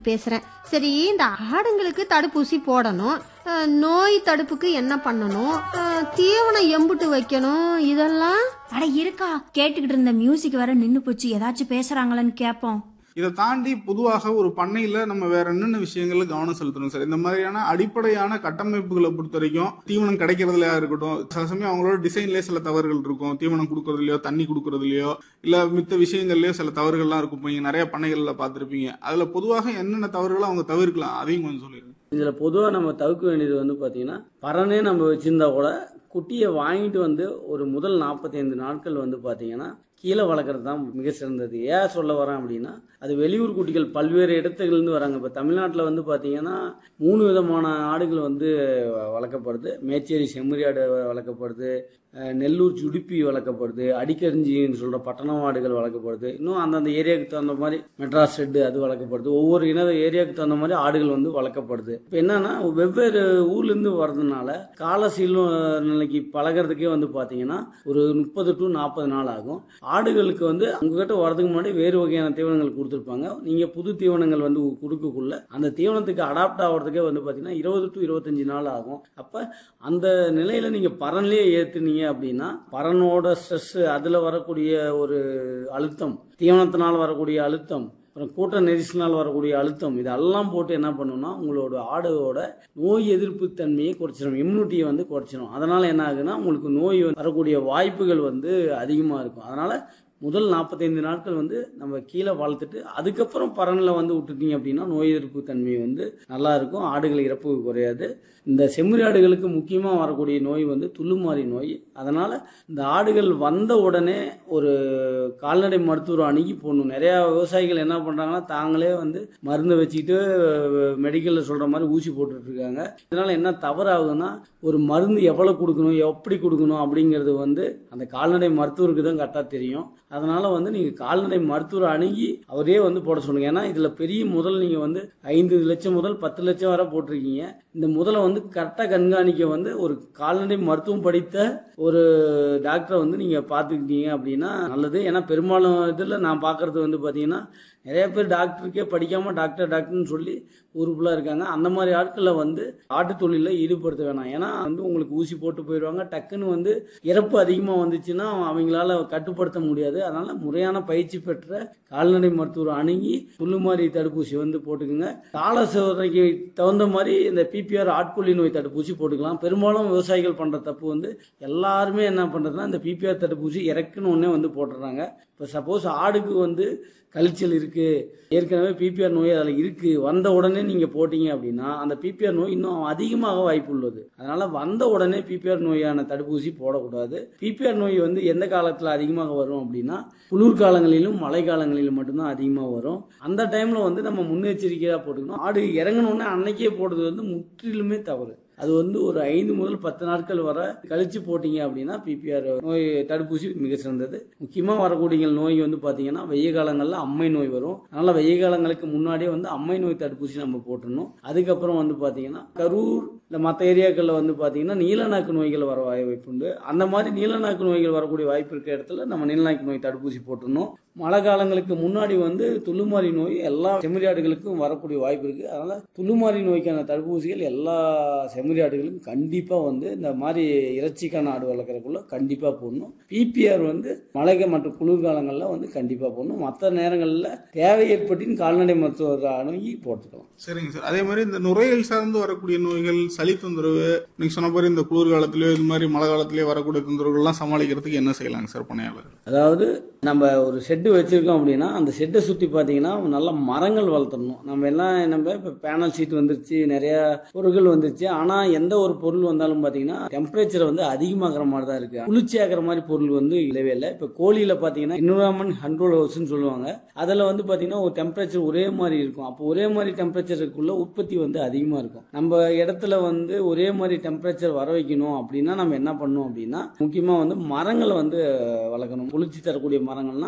பேசுறேன் சரி இந்த ஆடுங்களுக்கு தடுப்பூசி போடணும் அஹ், நோய் தடுப்புக்கு என்ன பண்ணணும் அஹ், தீவனம் எம்புட்டு வைக்கணும் இதெல்லாம் அட இருக்கா கேட்டுக்கிட்டு இருந்த மியூசிக் வேற நின்னு போச்சு ஏதாச்சும் பேசுறாங்களான்னு கேப்போம் இதை தாண்டி பொதுவாக ஒரு பண்ணையில நம்ம வேற என்னென்ன விஷயங்கள்ல கவனம் செலுத்தணும் சார் இந்த மாதிரியான அடிப்படையான கட்டமைப்புகளை பொறுத்த வரைக்கும் தீவனம் கிடைக்கிறதுலயா இருக்கட்டும் சில சமயம் அவங்களோட டிசைன்லயே சில தவறுகள் இருக்கும் தீவனம் கொடுக்கறதுலயோ தண்ணி கொடுக்கறதுலயோ இல்ல மித்த விஷயங்கள்லயோ சில தவறுகள்லாம் இருக்கும் இப்ப நீங்க நிறைய பண்ணைகள்ல பார்த்திருப்பீங்க அதுல பொதுவாக என்னென்ன தவறுகளை அவங்க தவிர்க்கலாம் அதையும் கொஞ்சம் சொல்லிருங்க இதில் பொதுவாக நம்ம தவிர்க்க வேண்டியது வந்து பார்த்தீங்கன்னா பறனே நம்ம வச்சுருந்தா கூட குட்டியை வாங்கிட்டு வந்து ஒரு முதல் நாற்பத்தைந்து நாட்கள் வந்து பார்த்தீங்கன்னா கீழே வளர்க்குறது தான் மிக சிறந்தது ஏன் சொல்ல வரேன் அப்படின்னா அது வெளியூர் குட்டிகள் பல்வேறு இடத்துலேருந்து வராங்க இப்போ தமிழ்நாட்டில் வந்து பார்த்தீங்கன்னா மூணு விதமான ஆடுகள் வந்து வளர்க்கப்படுது மேச்சேரி செம்மறி ஆடு வளர்க்கப்படுது அஹ் நெல்லூர் ஜுடிப்பி வளர்க்கப்படுது அடிக்கரிஞ்சின்னு சொல்கிற பட்டண ஆடுகள் வளர்க்கப்படுது இன்னும் அந்தந்த ஏரியாவுக்கு தகுந்த மாதிரி மெட்ராஸ் ஷெட்டு அது வளர்க்கப்படுது ஒவ்வொரு இன ஏரியாவுக்கு தகுந்த மாதிரி ஆடுகள் வந்து வளர்க்கப்படுது இப்போ என்னன்னா வெவ்வேறு ஊர்லேருந்து வர்றதுனால கால சீழ்நிலைக்கு பழகிறதுக்கே வந்து பார்த்தீங்கன்னா ஒரு முப்பது டு நாற்பது நாள் ஆகும் ஆடுகளுக்கு வந்து உங்ககிட்ட வரதுக்கு முன்னாடி வேறு வகையான தீவனங்கள் கொடுத்துருப்பாங்க நீங்கள் புது தீவனங்கள் வந்து கொடுக்கக்குள்ள அந்த தீவனத்துக்கு அடாப்ட் ஆகிறதுக்கே வந்து பார்த்தீங்கன்னா இருபது டு இருபத்தஞ்சு நாள் ஆகும் அப்போ அந்த நிலையில் நீங்கள் பரன்லேயே ஏற்றுனீங்க அப்படின்னா பரனோட ஸ்ட்ரெஸ் அதில் வரக்கூடிய ஒரு அழுத்தம் தீவனத்தினால் வரக்கூடிய அழுத்தம் அப்புறம் கூட்ட நெரிசலினால் வரக்கூடிய அழுத்தம் இதெல்லாம் போட்டு என்ன பண்ணுன்னா உங்களோட ஆடோட நோய் எதிர்ப்பு தன்மையை குறைச்சிடும் இம்யூனிட்டியை வந்து குறைச்சிடும் அதனால் என்ன ஆகுதுன்னா உங்களுக்கு நோய் வந்து வரக்கூடிய வாய்ப்புகள் வந்து அதிகமாக இருக்கும் அதனால் முதல் நாற்பத்தைந்து நாட்கள் வந்து நம்ம கீழே வளர்த்துட்டு அதுக்கப்புறம் பரனில் வந்து விட்டுட்டீங்க அப்படின்னா நோய் எதிர்ப்பு தன்மை வந்து நல்லா இருக்கும் ஆடுகள் இறப்பு குறையாது இந்த செம்மறி ஆடுகளுக்கு முக்கியமாக வரக்கூடிய நோய் வந்து துள்ளுமாறி நோய் அதனால் இந்த ஆடுகள் வந்த உடனே ஒரு கால்நடை மருத்துவர் அணுகி போடணும் நிறையா விவசாயிகள் என்ன பண்ணுறாங்கன்னா தாங்களே வந்து மருந்து வச்சுக்கிட்டு மெடிக்கலில் சொல்கிற மாதிரி ஊசி போட்டுட்டு இருக்காங்க இதனால் என்ன தவறாகுதுன்னா ஒரு மருந்து எவ்வளோ கொடுக்கணும் எப்படி கொடுக்கணும் அப்படிங்கிறது வந்து அந்த கால்நடை மருத்துவருக்கு தான் கரெக்டாக தெரியும் அதனால வந்து நீங்கள் கால்நடை மருத்துவர் அணுகி அவரே வந்து போட சொல்லுங்க ஏன்னா இதில் பெரிய முதல் நீங்கள் வந்து ஐந்து லட்சம் முதல் பத்து லட்சம் வரை போட்டிருக்கீங்க இந்த முதலை வந்து கரெக்டாக கண்காணிக்க வந்து ஒரு கால்நடை மருத்துவம் படித்த ஒரு டாக்டரை வந்து நீங்கள் பார்த்துக்கிட்டீங்க அப்படின்னா நல்லது ஏன்னா பெரும்பாலும் இதில் நான் பார்க்குறது வந்து பார்த்தீங்கன்னா நிறைய பேர் டாக்டருக்கே படிக்காமல் டாக்டர் டாக்டர்னு சொல்லி ஊருக்குள்ளே இருக்காங்க அந்த மாதிரி ஆட்களை வந்து ஆட்டு தொழிலில் ஈடுபடுத்த வேணாம் ஏன்னா வந்து உங்களுக்கு ஊசி போட்டு போயிடுவாங்க டக்குன்னு வந்து இறப்பு அதிகமாக வந்துச்சுன்னா அவங்களால கட்டுப்படுத்த முடியாது அதனால முறையான பயிற்சி பெற்ற கால்நடை மருத்துவர் அணுகி புல்லுமாரி தடுப்பூசி வந்து போட்டுக்குங்க கால சோதனைக்கு தகுந்த மாதிரி இந்த பிபிஆர் ஆட்கொல்லி நோய் தடுப்பூசி போட்டுக்கலாம் பெரும்பாலும் விவசாயிகள் பண்ணுற தப்பு வந்து எல்லாருமே என்ன பண்ணுறதுன்னா இந்த பிபிஆர் தடுப்பூசி இறக்குன்னு ஒன்றே வந்து போட்டுடுறாங்க இப்போ சப்போஸ் ஆடுக்கு வந்து கழிச்சல் இருக்கு ஏற்கனவே பிபிஆர் நோய் அதில் இருக்கு வந்த உடனே நீங்க போட்டீங்க அப்படின்னா அந்த பிபிஆர் நோய் இன்னும் அதிகமாக வாய்ப்பு உள்ளது அதனால வந்த உடனே பிபிஆர் நோயான தடுப்பூசி போடக்கூடாது பிபிஆர் நோய் வந்து எந்த காலத்தில் அதிகமாக வரும் அப்படின்னா குளிர்காலங்களிலும் மழை காலங்களிலும் மட்டும்தான் அதிகமாக வரும் அந்த டைம்ல வந்து நம்ம முன்னெச்சரிக்கையாக போட்டுக்கணும் ஆடு இறங்கணுன்னே அன்னைக்கே போடுறது வந்து முற்றிலுமே தவறு அது வந்து ஒரு ஐந்து முதல் பத்து நாட்கள் வரை கழிச்சு போட்டீங்க அப்படின்னா பிபிஆர் நோய் தடுப்பூசி மிக சிறந்தது முக்கியமாக வரக்கூடிய நோய் வந்து பார்த்தீங்கன்னா வெய்ய காலங்களில் அம்மை நோய் வரும் அதனால வெய்ய காலங்களுக்கு முன்னாடியே வந்து அம்மை நோய் தடுப்பூசி நம்ம போட்டுடணும் அதுக்கப்புறம் வந்து பார்த்தீங்கன்னா கரூர் இந்த மற்ற ஏரியாக்களில் வந்து பார்த்தீங்கன்னா நீலநாக்கு நோய்கள் வர வாய்ப்பு உண்டு அந்த மாதிரி நீலநாக்கு நோய்கள் வரக்கூடிய வாய்ப்பு இருக்க இடத்துல நம்ம நீலநாக்கு நோய் தடுப்பூசி போட்டுடணும் மழை காலங்களுக்கு முன்னாடி வந்து துள்ளுமாறி நோய் எல்லா செம்மறியாடுகளுக்கும் வரக்கூடிய வாய்ப்பு இருக்கு அதனால துள்ளுமாறி நோய்க்கான தடுப்பூசிகள் எல்லா செம்மறியாடுகளுக்கும் கண்டிப்பா வந்து இந்த மாதிரி இறைச்சிக்கான ஆடு வளர்க்குறதுக்குள்ள கண்டிப்பா போடணும் பிபிஆர் வந்து மழை மற்றும் குளிர்காலங்களில் வந்து கண்டிப்பா போடணும் மற்ற நேரங்களில் தேவை ஏற்பட்டின் கால்நடை மருத்துவர் அணுகி போட்டுக்கலாம் சரிங்க சார் அதே மாதிரி இந்த நுரையீரல் சார்ந்து வரக்கூடிய நோய்கள் சளி தொந்தரவு நீங்க சொன்ன மாதிரி இந்த குளிர் காலத்திலயோ இது மாதிரி மழை காலத்திலயோ வரக்கூடிய தொந்தரவுகள்லாம் சமாளிக்கிறதுக்கு என்ன செய்யலாங்க சார் பணியாளர் அதாவது நம்ம ஒரு ஷெட்டு வச்சிருக்கோம் அப்படின்னா அந்த ஷெட்டை சுற்றி பார்த்தீங்கன்னா நல்ல மரங்கள் வளர்த்தணும் நம்ம எல்லாம் நம்ம இப்போ பேனல் சீட் வந்துருச்சு நிறைய பொருட்கள் வந்துருச்சு ஆனால் எந்த ஒரு பொருள் வந்தாலும் பார்த்தீங்கன்னா டெம்பரேச்சர் வந்து அதிகமாகிற மாதிரி தான் இருக்கு குளிர்ச்சி ஆகிற மாதிரி பொருள் வந்து இல்லவே இல்லை இப்போ கோழியில் பார்த்தீங்கன்னா என்விரான்மெண்ட் கண்ட்ரோல் ஹவுஸ்னு சொல்லுவாங்க அதில் வந்து பார்த்தீங்கன்னா ஒரு டெம்பரேச்சர் ஒரே மாதிரி இருக்கும் அப்போ ஒரே மாதிரி டெம்பரேச்சருக்குள்ள உற்பத்தி வந்து அதிகமாக இருக்கும் நம்ம இடத்துல வந்து ஒரே மாதிரி டெம்பரேச்சர் வர வைக்கணும் அப்படின்னா நம்ம என்ன பண்ணணும் அப்படின்னா முக்கியமாக வந்து மரங்களை வந்து வளர்க்கணும் குளிர்ச்சி தரக்கூடிய மரங்கள்னா அதில் முக்கிய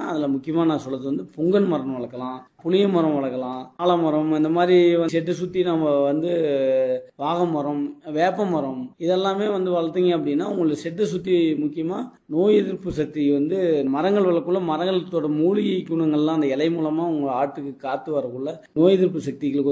முக்கியமாக நான் சொல்றது வந்து புங்கன் மரம் வளர்க்கலாம் புளிய மரம் வளர்க்கலாம் ஆலமரம் இந்த மாதிரி செட்டு சுற்றி நம்ம வந்து வாகை மரம் வேப்ப மரம் இதெல்லாமே வந்து வளர்த்தீங்க அப்படின்னா உங்களுக்கு செட்டை சுற்றி முக்கியமாக நோய் எதிர்ப்பு சக்தி வந்து மரங்கள் வளர்க்குள்ள மரங்களோட மூலிகை குணங்கள்லாம் அந்த இலை மூலமாக உங்கள் ஆட்டுக்கு காற்று வரக்குள்ள நோய் எதிர்ப்பு சக்திகளுக்கு